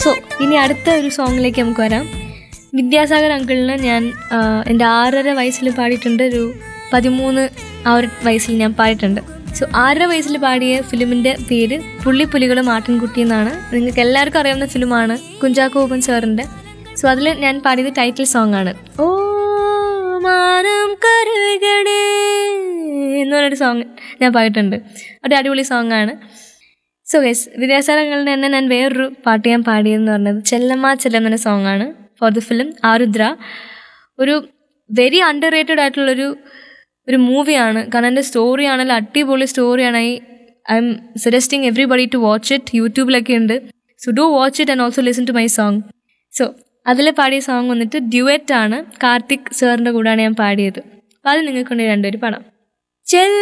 so ഇനി അടുത്ത ഒരു സോങ്ങിലേക്ക് നമുക്ക് വരാം വിദ്യാസാഗർ അങ്കിളിന് ഞാൻ ആ, എൻ്റെ ആറര വയസ്സിൽ പാടിയിട്ടുണ്ട് ഒരു പതിമൂന്ന് ആ ഒരു വയസ്സിൽ ഞാൻ പാടിയിട്ടുണ്ട് സോ ആറര വയസ്സിൽ പാടിയ ഫിലിമിൻ്റെ പേര് പുള്ളിപ്പുലികളും ആട്ടിൻകുട്ടി എന്നാണ് നിങ്ങൾക്ക് എല്ലാവർക്കും അറിയാവുന്ന ഫിലിമാണ് കുഞ്ചാക്കോ ഓപ്പൻ സാറിൻ്റെ സോ അതിൽ ഞാൻ പാടിയത് ടൈറ്റിൽ സോങ് ആണ് ഓ മാനം കരുകണേ എന്ന് പറഞ്ഞൊരു സോങ് ഞാൻ പാടിയിട്ടുണ്ട് ഒരു അടിപൊളി സോങ് ആണ് സോ ഗൈസ് വിദ്യാസാഗറിൽ തന്നെ ഞാൻ വേറൊരു പാട്ട് ഞാൻ പാടിയെന്ന് പറഞ്ഞത് ചെല്ലമ്മ ചെല്ലം എന്ന സോങ് ആണ് ഫോർ ദ ഫിലിം ആരുദ്ര ഒരു വെരി അണ്ടർ റേറ്റഡ് ആയിട്ടുള്ളൊരു ഒരു മൂവിയാണ് കാരണം എൻ്റെ സ്റ്റോറി ആണെങ്കിൽ അടിപൊളി സ്റ്റോറിയാണ് I I am suggesting everybody to watch it യൂട്യൂബിലൊക്കെ ഉണ്ട് so do watch it and also listen to my song so അതിൽ പാടിയ സോങ് വന്നിട്ട് ഡ്യുവറ്റ് ആണ് കാർത്തിക് സാറിൻ്റെ കൂടെയാണ് ഞാൻ പാടിയത് അപ്പോൾ അത് നിങ്ങൾക്ക് രണ്ടുപേര് പാടാം ചെല്ല